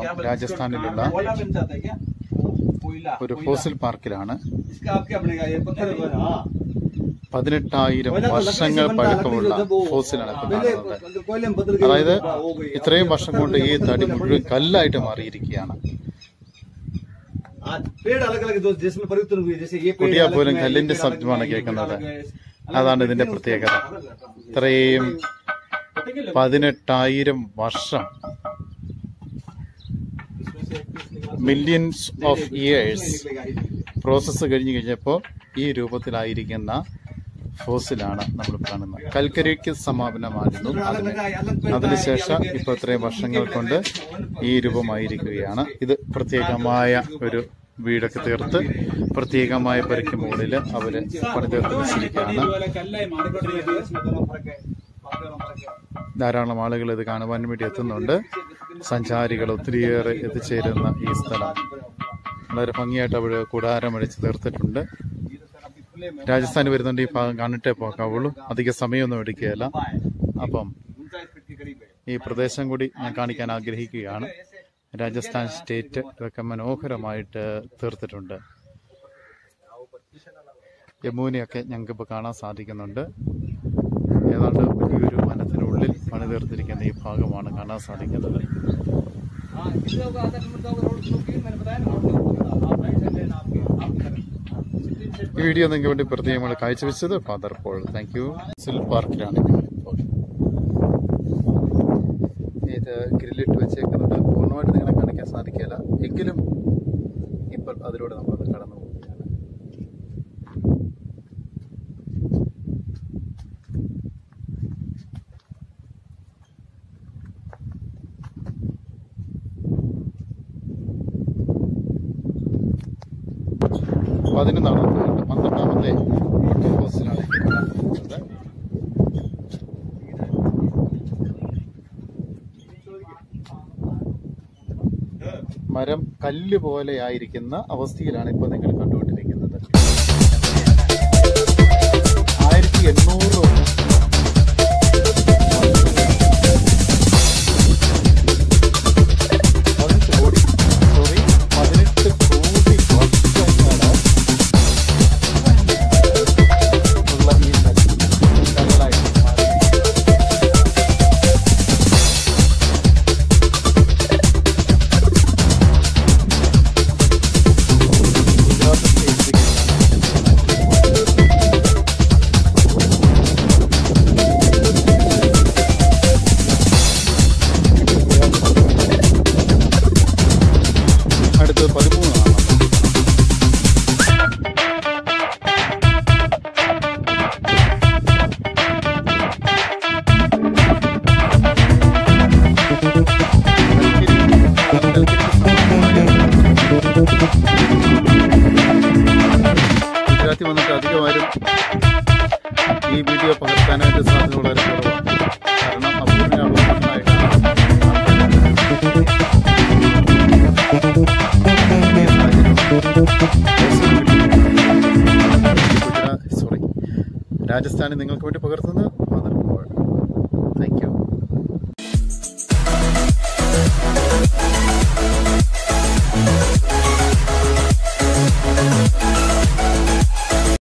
രാജസ്ഥാനിലുള്ള कोयला बन जाता है क्या वो कोयला ഒരു कोयला। ഫോസിൽ പാർക്കിലാണ് इसका आप क्या बनेगा ये पत्थर हाँ പതിനെട്ടായിരം വർഷങ്ങൾ പഴക്കമുള്ള ഫോസിലാണ് ഇപ്പൊ पहले കാണുന്നത് मतलब कोयले में बदल गई അതായത് हो गई ഇത്രയും വർഷം കൊണ്ട് ഈ തടി മുഴുവൻ കല്ലായിട്ട് മാറിയിരിക്കുകയാണ് आज पेड़ अलग अलग जो जिसमें परिवर्तन हुए जैसे ये पेड़ കുടിയാ अलग പോലും में, ये കല്ലിന്റെ पेड़ अलग ശബ്ദമാണ് में, ये पेड़ കേൾക്കുന്നത് अलग है। അതാണ് ഇതിന്റെ പ്രത്യേകത ഇത്രയും പതിനെട്ടായിരം വർഷം മില്യൺസ് ഓഫ് ഇയേഴ്സ് പ്രോസസ്സ് കഴിഞ്ഞു കഴിഞ്ഞപ്പോൾ ഈ രൂപത്തിലായിരിക്കുന്ന ഫോസിലാണ് നമ്മൾ കാണുന്നത് കൽക്കരിക്ക് സമാപനമായിരുന്നു അതിന് അതിനുശേഷം ഇപ്പൊ ഇത്രയും വർഷങ്ങൾ കൊണ്ട് ഈ രൂപമായിരിക്കുകയാണ് ഇത് പ്രത്യേകമായ ഒരു വീടൊക്കെ തീർത്ത് പ്രത്യേകമായ പരിക്ക് മുകളിൽ അവര് പണിതീർത്ത് വെച്ചിരിക്കുകയാണ് ധാരാളം ആളുകൾ ഇത് കാണുവാൻ വേണ്ടി എത്തുന്നുണ്ട് സഞ്ചാരികൾ ഒത്തിരിയേറെ എത്തിച്ചേരുന്ന ഈ സ്ഥലം വളരെ ഭംഗിയായിട്ട് അവിടെ കൂടാരം അടിച്ച് തീർത്തിട്ടുണ്ട് രാജസ്ഥാനിൽ വരുന്നുണ്ട് ഈ ഭാഗം കണ്ടിട്ടേ പോക്കാവുള്ളൂ അധിക സമയമൊന്നും എടുക്കുകയല്ല അപ്പം ഈ പ്രദേശം കൂടി ഞാൻ കാണിക്കാൻ ആഗ്രഹിക്കുകയാണ് രാജസ്ഥാൻ സ്റ്റേറ്റ് ഇതൊക്കെ മനോഹരമായിട്ട് തീർത്തിട്ടുണ്ട് യമുനയൊക്കെ ഞങ്ങൾക്ക് ഇപ്പോൾ കാണാൻ സാധിക്കുന്നുണ്ട് ഏതാണ്ട് വലിയൊരു വനത്തിനുള്ളിൽ പണിതീർത്തിരിക്കുന്ന ഈ ഭാഗമാണ് കാണാൻ സാധിക്കുന്നത് ഈ വീഡിയോ നിങ്ങൾക്ക് വേണ്ടി പ്രത്യേകമായി കാഴ്ചവെച്ചത് ഫാദർ പോൾ താങ്ക് യു സിൽ പാർക്കിലാണ് ഇപ്പോൾ ഇത് ഗ്രില്ലിട്ട് വെച്ചേക്കുന്നത് പൂർണ്ണമായിട്ട് നിങ്ങളെ കാണിക്കാൻ സാധിക്കില്ല എങ്കിലും ഇപ്പോൾ അതിലൂടെ നമ്മളത് കടന്നു പോവുകയാണ് പതിനൊന്നാമത്തെ പന്ത്രണ്ടാമത്തെ വാട്ടർ ഫോഴ്സിലാണ് ഇപ്പോൾ കാണുന്നത് മരം കല്ല് പോലെ ആയിരിക്കുന്ന അവസ്ഥയിലാണ് ഇപ്പോൾ നിങ്ങൾ കണ്ടുകൊണ്ടിരിക്കുന്നത് ആയിരത്തി എണ്ണൂറ് പതിനെട്ട് കോടി സോറി പതിനെട്ട് കോടി വർഷങ്ങള് ഉള്ള ഈ കല്ല് കല്ലായിട്ട് മാറി അടുത്തത് പതിമൂന്നാണ് ഗുജറാത്തി വന്നിട്ട് അധികമാരും ഈ വീഡിയോ പകർത്താനായിട്ട് സാധ്യത വളരെ കുറവാണ് കാരണം അപൂർണ സോറി രാജസ്ഥാനിൽ നിങ്ങൾക്ക് വേണ്ടി പകർത്തുന്നത് മദർ